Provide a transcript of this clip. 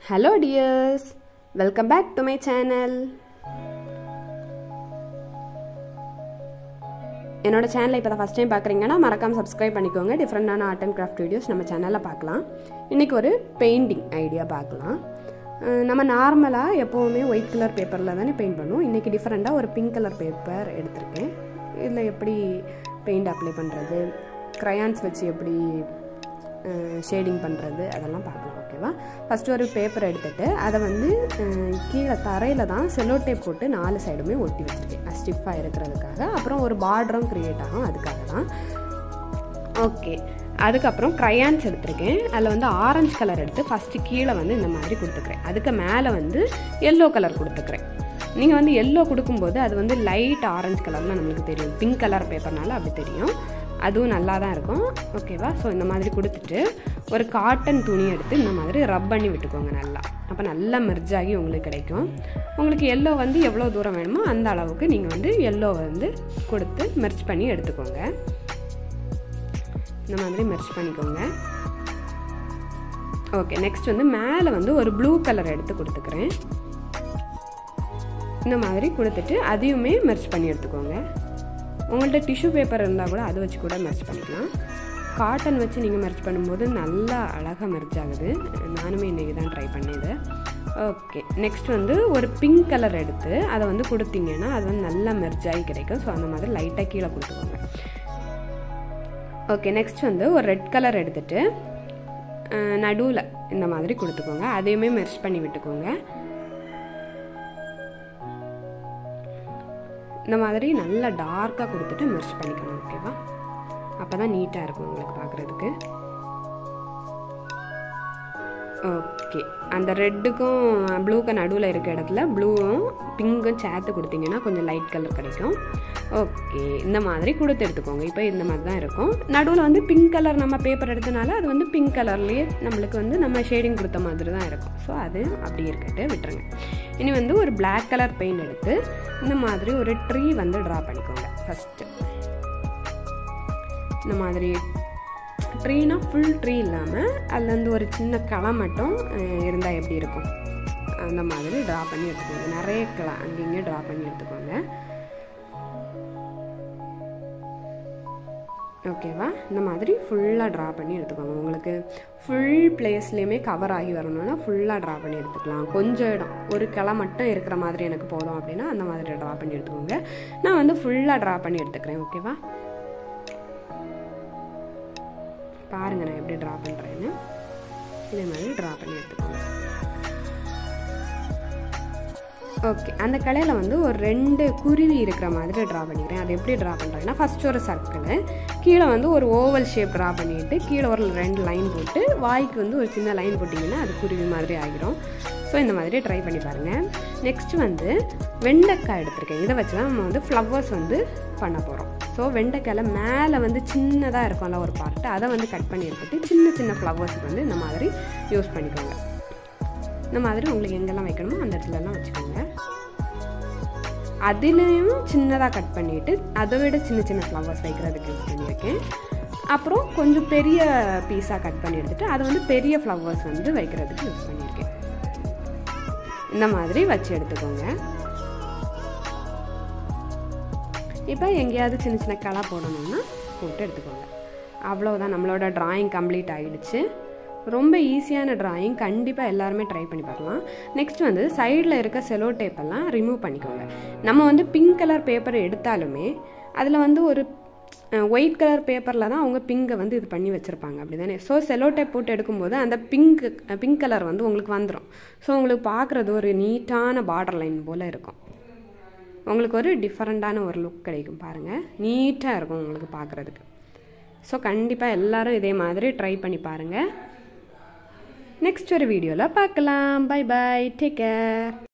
hello dears welcome back to my channel என்னோட சேனலை இப்போ தான் ஃபஸ்ட் டைம் பார்க்குறீங்கன்னா மறக்காமல் சப்ஸ்கிரைப் பண்ணிக்கோங்க டிஃப்ரெண்டான ஆர்ட் அண்ட் கிராஃப்ட் வீடியோஸ் நம்ம சேனலில் பார்க்கலாம் இன்றைக்கி ஒரு பெயிண்டிங் ஐடியா பார்க்கலாம் அஹ் நம்ம நார்மலாக எப்போவுமே ஒயிட் கலர் பேப்பரில் தானே பெயிண்ட் பண்ணுவோம் இன்றைக்கி டிஃப்ரெண்ட்டாக ஒரு பிங்க் கலர் பேப்பர் எடுத்திருக்கேன் இதில் எப்படி பெயிண்ட் அப்ளை பண்ணுறது க்ரையான்ஸ் வச்சு எப்படி ஷேடிங் பண்ணுறது அதெல்லாம் பார்க்கலாம் ஓகேவா ஃபஸ்ட்டு ஒரு பேப்பர் எடுத்துகிட்டு அதை வந்து அஹ், கீழே தரையில் தான் செல்லோ டேப் போட்டு நாலு சைடுமே ஒட்டி வச்சுருக்கேன் ஸ்டிஃபாக இருக்கிறதுக்காக அப்புறம் ஒரு பார்டரும் க்ரியேட் ஆகும் அதுக்காக தான் ஓகே அதுக்கப்புறம் க்ரையான்ஸ் எடுத்திருக்கேன் அதில் வந்து ஆரஞ்சு கலர் எடுத்து ஃபஸ்ட்டு கீழே வந்து இந்த மாதிரி கொடுத்துக்கிறேன் அதுக்கு மேலே வந்து எல்லோ கலர் கொடுத்துக்கிறேன் நீங்கள் வந்து எல்லோ கொடுக்கும்போது அது வந்து லைட் ஆரஞ்சு கலரில் நம்மளுக்கு தெரியும் பிங்க் கலர் பேப்பர்னால அப்படி தெரியும் அதுவும் நல்லா தான் இருக்கும் ஓகேவா ஸோ இந்த மாதிரி கொடுத்துட்டு ஒரு காட்டன் துணி எடுத்து இந்த மாதிரி ரப் பண்ணி விட்டுக்கோங்க நல்லா அப்போ நல்லா மெர்ஜ் ஆகி உங்களுக்கு கிடைக்கும் உங்களுக்கு எல்லோ வந்து எவ்வளோ தூரம் வேணுமோ அந்த அளவுக்கு நீங்கள் வந்து எல்லோ வந்து கொடுத்து மெர்ஜ் பண்ணி எடுத்துக்கோங்க இந்த மாதிரி மெர்ச் பண்ணிக்கோங்க ஓகே நெக்ஸ்ட் வந்து மேலே வந்து ஒரு ப்ளூ கலர் எடுத்து கொடுத்துக்கிறேன் இந்த மாதிரி கொடுத்துட்டு அதையுமே மெர்ச் பண்ணி எடுத்துக்கோங்க உங்கள்கிட்ட டிஷ்யூ பேப்பர் இருந்தால் கூட அதை வச்சு கூட மெர்ச் பண்ணிக்கலாம் காட்டன் வச்சு நீங்கள் மெர்ச் பண்ணும்போது நல்லா அழகாக மெர்ச் ஆகுது நானுமே இன்றைக்கி தான் ட்ரை பண்ணேன் ஓகே நெக்ஸ்ட் வந்து ஒரு பிங்க் கலர் எடுத்து அதை வந்து கொடுத்தீங்கன்னா அது வந்து நல்லா மெர்ஜ் ஆகி கிடைக்கும் ஸோ அந்த மாதிரி லைட்டாக கீழே கொடுத்துக்கோங்க ஓகே நெக்ஸ்ட் வந்து ஒரு ரெட் கலர் எடுத்துட்டு நடுவில் இந்த மாதிரி கொடுத்துக்கோங்க அதையுமே மெர்ச் பண்ணி விட்டுக்கோங்க இந்த மாதிரி நல்லா டார்க்காக கொடுத்துட்டு மெர்ச் பண்ணிக்கணும் ஓகேவா அப்போ தான் நீட்டாக இருக்கும் உங்களுக்கு பார்க்குறதுக்கு ஓகே அந்த ரெட்டுக்கும் ப்ளூக்கு நடுவில் இருக்க இடத்துல ப்ளூவும் பிங்க்கும் சேர்த்து கொடுத்தீங்கன்னா கொஞ்சம் லைட் கலர் கிடைக்கும் ஓகே இந்த மாதிரி கொடுத்து எடுத்துக்கோங்க இப்போ இந்த மாதிரி தான் இருக்கும் நடுவில் வந்து பிங்க் கலர் நம்ம பேப்பர் எடுத்தனால அது வந்து பிங்க் கலர்லேயே நம்மளுக்கு வந்து நம்ம ஷேடிங் கொடுத்த மாதிரி தான் இருக்கும் ஸோ அது அப்படி இருக்கட்டு விட்டுருங்க இனி வந்து ஒரு பிளாக் கலர் பெயிண்ட் எடுத்து இந்த மாதிரி ஒரு ட்ரீ வந்து ட்ரா பண்ணிக்கோங்க ஃபஸ்ட்டு இந்த மாதிரி ட்ரீனா ஃபுல் ட்ரீ இல்லாமல் அதில் வந்து ஒரு சின்ன களை மட்டும் இருந்தால் எப்படி இருக்கும் அந்த மாதிரி ட்ரா பண்ணி எடுத்துக்கோங்க நிறைய களை அங்கங்கே ட்ரா பண்ணி எடுத்துக்கோங்க ஓகேவா இந்த மாதிரி ஃபுல்லாக ட்ரா பண்ணி எடுத்துக்கோங்க உங்களுக்கு ஃபுல் பிளேஸ்லேயுமே கவர் ஆகி வரணும்னா ஃபுல்லாக ட்ரா பண்ணி எடுத்துக்கலாம் கொஞ்சம் இடம் ஒரு கிளை மட்டும் இருக்கிற மாதிரி எனக்கு போதும் அப்படின்னா அந்த மாதிரி ட்ரா பண்ணி எடுத்துக்கோங்க நான் வந்து ஃபுல்லாக ட்ரா பண்ணி எடுத்துக்கிறேன் ஓகேவா பாருங்க நான் எப்படி ட்ரா பண்ணுறேன்னு இதே மாதிரி ட்ரா பண்ணி எடுத்துக்கோங்க ஓகே அந்த கலையில் வந்து ஒரு ரெண்டு குருவி இருக்கிற மாதிரி ட்ரா பண்ணிக்கிறேன் அது எப்படி ட்ரா பண்ணுறேன்னா ஃபஸ்ட் ஒரு சர்க்கிள் கீழே வந்து ஒரு ஓவல் ஷேப் ட்ரா பண்ணிட்டு கீழே ஒரு ரெண்டு லைன் போட்டு வாய்க்கு வந்து ஒரு சின்ன லைன் போட்டிங்கன்னா அது குருவி மாதிரி ஆகிரும் ஸோ இந்த மாதிரி ட்ரை பண்ணி பாருங்கள் நெக்ஸ்ட் வந்து வெண்டைக்காய் எடுத்திருக்கேன் இதை வச்சு தான் நம்ம வந்து ஃப்ளவர்ஸ் வந்து பண்ண போகிறோம் ஸோ வெண்டைக்காயில் மேலே வந்து சின்னதாக இருக்கும்ல ஒரு பார்ட்டு அதை வந்து கட் பண்ணி எடுத்துட்டு சின்ன சின்ன ஃப்ளவர்ஸுக்கு வந்து இந்த மாதிரி யூஸ் பண்ணிக்கோங்க இந்த மாதிரி உங்களுக்கு எங்கெல்லாம் வைக்கணுமோ அந்த இடத்துலலாம் வச்சுக்கோங்க அதுலேயும் சின்னதாக கட் பண்ணிவிட்டு அதை விட சின்ன சின்ன ஃப்ளவர்ஸ் வைக்கிறதுக்கு யூஸ் பண்ணியிருக்கேன் அப்புறம் கொஞ்சம் பெரிய பீஸாக கட் பண்ணி எடுத்துகிட்டு அதை வந்து பெரிய ஃப்ளவர்ஸ் வந்து வைக்கிறதுக்கு யூஸ் பண்ணியிருக்கேன் இந்த மாதிரி வச்சு எடுத்துக்கோங்க இப்போ எங்கேயாவது சின்ன சின்ன களை போடணும்னா போட்டு எடுத்துக்கோங்க அவ்வளோதான் நம்மளோட ட்ராயிங் கம்ப்ளீட் ஆகிடுச்சு ரொம்ப ஈஸியான ட்ராயிங் கண்டிப்பாக எல்லாருமே ட்ரை பண்ணி பார்க்கலாம் நெக்ஸ்ட் வந்து சைடில் இருக்க செலோ டேப்பெல்லாம் ரிமூவ் பண்ணிக்கோங்க நம்ம வந்து பிங்க் கலர் பேப்பர் எடுத்தாலுமே அதில் வந்து ஒரு ஒயிட் கலர் பேப்பரில் தான் அவங்க பிங்கை வந்து இது பண்ணி வச்சுருப்பாங்க அப்படி தானே ஸோ செலோ டேப் போட்டு எடுக்கும்போது அந்த பிங்க் பிங்க் கலர் வந்து உங்களுக்கு வந்துடும் ஸோ உங்களுக்கு பார்க்குறது ஒரு நீட்டான பார்டர் லைன் போல் இருக்கும் உங்களுக்கு ஒரு டிஃப்ரெண்ட்டான ஒரு லுக் கிடைக்கும் பாருங்கள் நீட்டாக இருக்கும் உங்களுக்கு பார்க்குறதுக்கு ஸோ கண்டிப்பாக எல்லோரும் இதே மாதிரி ட்ரை பண்ணி பாருங்கள் நெக்ஸ்ட் ஒரு வீடியோவில் பார்க்கலாம் பை பை டேக் கேர்